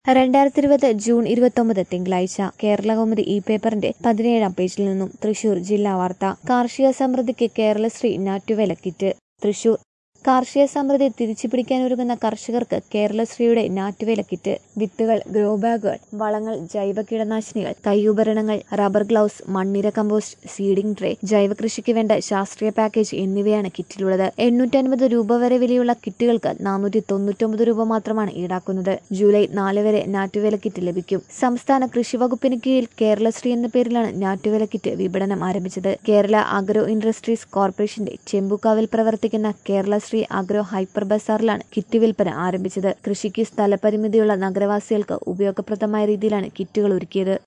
രണ്ടായിരത്തി ഇരുപത് ജൂൺ ഇരുപത്തൊമ്പത് തിങ്കളാഴ്ച കേരളകൗമുദി ഇ പേപ്പറിന്റെ പതിനേഴാം പേജിൽ നിന്നും തൃശൂർ ജില്ലാ വാർത്ത കാർഷിക സമൃദ്ധിക്ക് കേരളശ്രീ ഞാറ്റുവേല കിറ്റ് തൃശൂർ കാർഷിക സമൃദ്ധി തിരിച്ചുപിടിക്കാനൊരുങ്ങുന്ന കർഷകർക്ക് കേരളശ്രീയുടെ ഞാറ്റുവേല കിറ്റ് വിത്തുകൾ ഗ്രോ ബാഗുകൾ വളങ്ങൾ ജൈവ കീടനാശിനികൾ കൈയുപകരണങ്ങൾ റബ്ബർ ഗ്ലൗസ് മണ്ണിര കമ്പോസ്റ്റ് സീഡിംഗ് ട്രേ ജൈവ കൃഷിക്ക് വേണ്ട ശാസ്ത്രീയ പാക്കേജ് എന്നിവയാണ് കിറ്റിലുള്ളത് എണ്ണൂറ്റൻപത് രൂപ വരെ വിലയുള്ള കിറ്റുകൾക്ക് നാനൂറ്റി തൊണ്ണൂറ്റൊമ്പത് രൂപ മാത്രമാണ് ഈടാക്കുന്നത് ജൂലൈ നാല് വരെ ഞാറ്റുവേല കിറ്റ് ലഭിക്കും സംസ്ഥാന കൃഷി വകുപ്പിന് കീഴിൽ കേരളശ്രീ എന്ന പേരിലാണ് ഞാറ്റുവേല കിറ്റ് വിപണനം ആരംഭിച്ചത് കേരള അഗ്രോ ഇൻഡസ്ട്രീസ് കോർപ്പറേഷന്റെ ചെമ്പുക്കാവിൽ പ്രവർത്തിക്കുന്ന കേരളശ്രീ അഗ്രോ ഹൈപ്പർ ബസാറിലാണ് കിറ്റ് വിൽപ്പന ആരംഭിച്ചത് കൃഷിക്ക് സ്ഥലപരിമിതിയുള്ള നഗരവാസികൾക്ക് ഉപയോഗപ്രദമായ രീതിയിലാണ് കിറ്റുകൾ ഒരുക്കിയത്